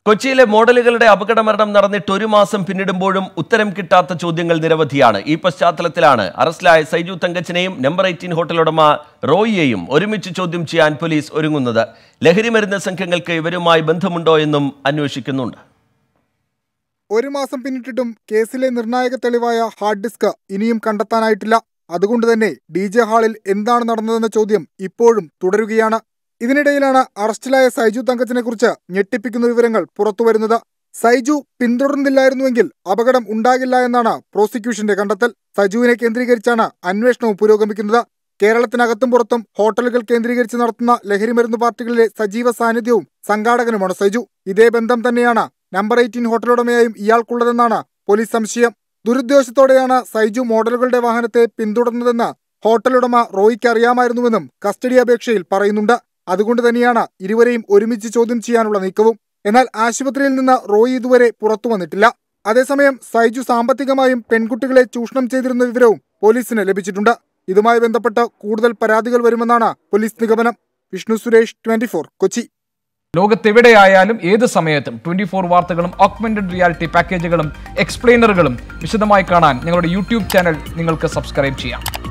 കൊച്ചിയിലെ മോഡലുകളുടെ അപകടമരണം നടന്നിട്ട് ഒരു മാസം പിന്നിടുമ്പോഴും ഉത്തരം കിട്ടാത്ത ചോദ്യങ്ങൾ നിരവധിയാണ് ഈ പശ്ചാത്തലത്തിലാണ് അറസ്റ്റിലായ സൈജു തങ്കച്ചനെയും നമ്പർ എയ്റ്റീൻ ഹോട്ടൽ ഉടമ റോയിയെയും ഒരുമിച്ച് ചോദ്യം ചെയ്യാൻ പോലീസ് ഒരുങ്ങുന്നത് ലഹരിമരുന്ന് സംഘങ്ങൾക്ക് ഇവരുമായി ബന്ധമുണ്ടോ എന്നും അന്വേഷിക്കുന്നുണ്ട് ഒരു മാസം പിന്നിട്ടിട്ടും കേസിലെ നിർണായക തെളിവായ ഹാർഡ് ഡിസ്ക് ഇനിയും കണ്ടെത്താനായിട്ടില്ല അതുകൊണ്ട് തന്നെ ഡി ജെ ഹാളിൽ എന്താണ് നടന്നതെന്ന ചോദ്യം ഇപ്പോഴും തുടരുകയാണ് ഇതിനിടയിലാണ് അറസ്റ്റിലായ സൈജു തങ്കച്ചനെ കുറിച്ച് ഞെട്ടിപ്പിക്കുന്ന വിവരങ്ങൾ പുറത്തുവരുന്നത് സൈജു പിന്തുടർന്നില്ലായിരുന്നുവെങ്കിൽ അപകടം ഉണ്ടാകില്ല എന്നാണ് പ്രോസിക്യൂഷന്റെ കണ്ടെത്തൽ സൈജുവിനെ കേന്ദ്രീകരിച്ചാണ് അന്വേഷണവും പുരോഗമിക്കുന്നത് കേരളത്തിനകത്തും പുറത്തും ഹോട്ടലുകൾ കേന്ദ്രീകരിച്ച് നടത്തുന്ന ലഹരിമരുന്ന് പാർട്ടികളിലെ സജീവ സാന്നിധ്യവും സംഘാടകനുമാണ് സൈജു ഇതേ ബന്ധം തന്നെയാണ് നമ്പർ എയ്റ്റീൻ ഹോട്ടലുടമയായും ഇയാൾക്കുള്ളതെന്നാണ് പോലീസ് സംശയം ദുരുദ്ദേശത്തോടെയാണ് സൈജു മോഡലുകളുടെ വാഹനത്തെ പിന്തുടർന്നതെന്ന് ഹോട്ടലുടമ റോയിക്ക് അറിയാമായിരുന്നുവെന്നും കസ്റ്റഡി അപേക്ഷയിൽ പറയുന്നുണ്ട് അതുകൊണ്ട് തന്നെയാണ് ഇരുവരെയും ഒരുമിച്ച് ചോദ്യം ചെയ്യാനുള്ള നീക്കവും എന്നാൽ ആശുപത്രിയിൽ നിന്ന് റോയി ഇതുവരെ പുറത്തു വന്നിട്ടില്ല അതേസമയം സൈജു സാമ്പത്തികമായും പെൺകുട്ടികളെ ചൂഷണം ചെയ്തിരുന്ന വിവരവും പോലീസിന് ലഭിച്ചിട്ടുണ്ട് ഇതുമായി ബന്ധപ്പെട്ട് കൂടുതൽ പരാതികൾ വരുമെന്നാണ് പോലീസ് നിഗമനം വിഷ്ണു സുരേഷ് ട്വന്റി കൊച്ചി ലോകത്തെവിടെയായാലും ഏത് സമയത്തും ട്വന്റി ഫോർ വാർത്തകളും ഓഗ്മെന്റഡ് റിയാലിറ്റി പാക്കേജുകളും എക്സ്പ്ലെയിനറുകളും വിശദമായി കാണാൻ ഞങ്ങളുടെ യൂട്യൂബ് ചാനൽ നിങ്ങൾക്ക് സബ്സ്ക്രൈബ് ചെയ്യാം